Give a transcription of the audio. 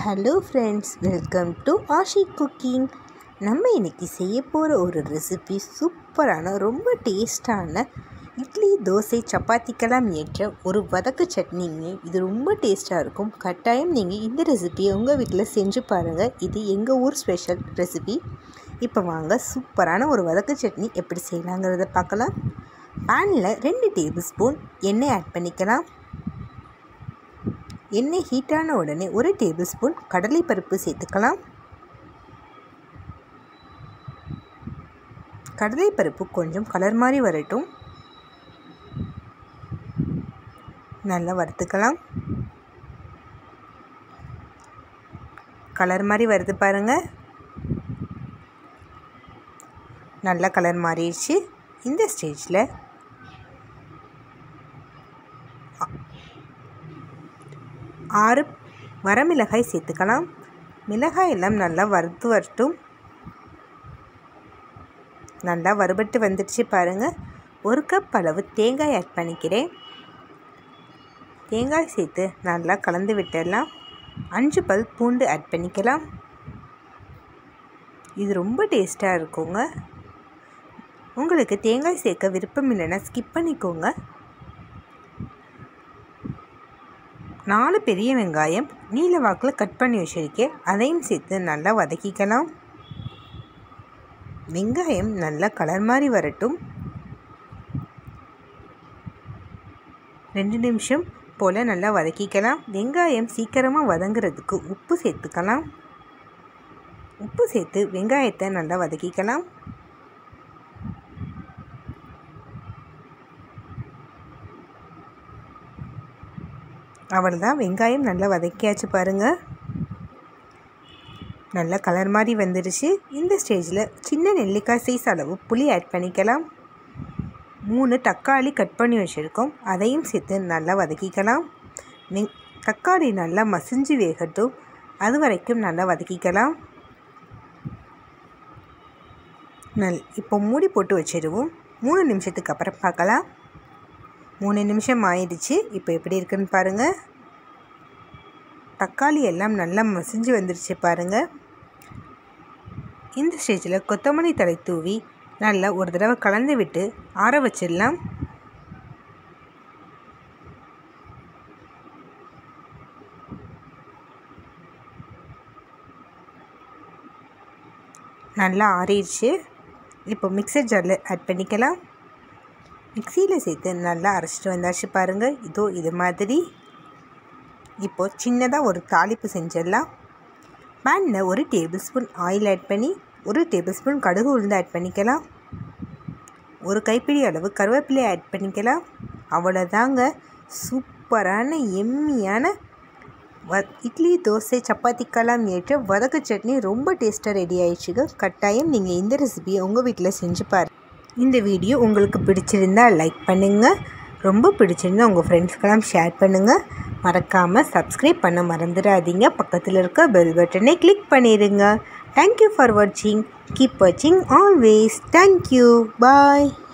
hello friends welcome to Ashi cooking நம்ம இன்னைக்கு செய்ய போகிற ஒரு ரெசிபி சூப்பரான ரொம்ப டேஸ்டான இட்லி தோசை சப்பாத்திக்கெல்லாம் ஏற்ற ஒரு வதக்கு சட்னிங்க இது ரொம்ப டேஸ்ட்டாக இருக்கும் கட்டாயம் நீங்கள் இந்த ரெசிபியை உங்கள் வீட்டில் செஞ்சு பாருங்கள் இது எங்கள் ஊர் ஸ்பெஷல் ரெசிபி இப்போ வாங்க சூப்பரான ஒரு வதக்கு சட்னி எப்படி செய்யலாங்கிறத பார்க்கலாம் பேனில் ரெண்டு டேபிள் ஸ்பூன் எண்ணெய் ஆட் பண்ணிக்கலாம் எண்ணெய் ஹீட்டான உடனே ஒரு டேபிள் ஸ்பூன் கடலைப்பருப்பு சேர்த்துக்கலாம் கடலைப்பருப்பு கொஞ்சம் கலர் மாதிரி வரட்டும் நல்லா வறுத்துக்கலாம் கலர் மாதிரி வருது பாருங்கள் நல்லா கலர் மாறிடுச்சு இந்த ஸ்டேஜில் ஆறு வரமிளகாய் சேர்த்துக்கலாம் மிளகாய் எல்லாம் நல்லா வறுத்து வரட்டும் நல்லா வறுபட்டு வந்துடுச்சு பாருங்கள் ஒரு கப் அளவு தேங்காய் ஆட் பண்ணிக்கிறேன் தேங்காய் சேர்த்து நல்லா கலந்து விட்டுடலாம் அஞ்சு பல் பூண்டு ஆட் பண்ணிக்கலாம் இது ரொம்ப டேஸ்ட்டாக இருக்குங்க உங்களுக்கு தேங்காய் சேர்க்க விருப்பம் இல்லைன்னா ஸ்கிப் பண்ணிக்கோங்க நாலு பெரிய வெங்காயம் நீல வாக்கில் கட் பண்ணி வச்சுருக்கேன் அதையும் சேர்த்து நல்லா வதக்கிக்கலாம் வெங்காயம் நல்லா கலர் மாதிரி வரட்டும் ரெண்டு நிமிஷம் போல் நல்லா வதக்கிக்கலாம் வெங்காயம் சீக்கிரமாக வதங்குறதுக்கு உப்பு சேர்த்துக்கலாம் உப்பு சேர்த்து வெங்காயத்தை நல்லா வதக்கிக்கலாம் அவ்வளோதான் வெங்காயம் நல்லா வதக்கியாச்சு பாருங்கள் நல்லா கலர் மாதிரி வந்துடுச்சு இந்த ஸ்டேஜில் சின்ன நெல்லிக்காய் சைஸ் அளவு புளி ஆட் பண்ணிக்கலாம் மூணு தக்காளி கட் பண்ணி வச்சுருக்கோம் அதையும் சேர்த்து நல்லா வதக்கிக்கலாம் வெங் தக்காளி நல்லா மசிஞ்சு வேகட்டும் அது வரைக்கும் நல்லா வதக்கிக்கலாம் நல் இப்போ மூடி போட்டு வச்சிடுவோம் மூணு நிமிஷத்துக்கு அப்புறம் பார்க்கலாம் மூணு நிமிஷம் ஆயிடுச்சு இப்போ எப்படி இருக்குன்னு பாருங்கள் தக்காளி எல்லாம் நல்லா மசிஞ்சு வந்துருச்சு பாருங்கள் இந்த ஸ்டேஜில் கொத்தமல்லி தலை தூவி நல்லா ஒரு தடவை கலந்து விட்டு ஆற வச்சிடலாம் நல்லா ஆறிடுச்சு இப்போ மிக்சர் ஜாரில் ஆட் பண்ணிக்கலாம் மிக்சியில் சேர்த்து நல்லா அரைச்சிட்டு வந்தாச்சு பாருங்கள் இதோ இது மாதிரி இப்போது சின்னதாக ஒரு தாளிப்பு செஞ்சிடலாம் பேனில் ஒரு டேபிள் ஸ்பூன் ஆயில் ஆட் பண்ணி ஒரு டேபிள் ஸ்பூன் கடுகு உளுந்து ஆட் பண்ணிக்கலாம் ஒரு கைப்பிடி அளவு கருவேப்பிலை ஆட் பண்ணிக்கலாம் அவ்வளோதாங்க சூப்பரான எம்மியான வ இட்லி தோசை சப்பாத்திக்கெல்லாம் ஏற்ற வதக்கு சட்னி ரொம்ப டேஸ்ட்டாக ரெடி ஆயிடுச்சுங்க கட்டாயம் நீங்கள் இந்த ரெசிபியை உங்கள் வீட்டில் செஞ்சு பாரு இந்த வீடியோ உங்களுக்கு பிடிச்சிருந்தால் லைக் பண்ணுங்கள் ரொம்ப பிடிச்சிருந்தால் உங்கள் ஃப்ரெண்ட்ஸ்க்கெல்லாம் ஷேர் பண்ணுங்கள் மறக்காமல் சப்ஸ்கிரைப் பண்ண மறந்துடாதீங்க பக்கத்தில் இருக்க பெல் பட்டனை கிளிக் பண்ணிடுங்க தேங்க்யூ ஃபார் வாட்சிங் கீப் வாட்சிங் ஆல்வேஸ் தேங்க்யூ பாய்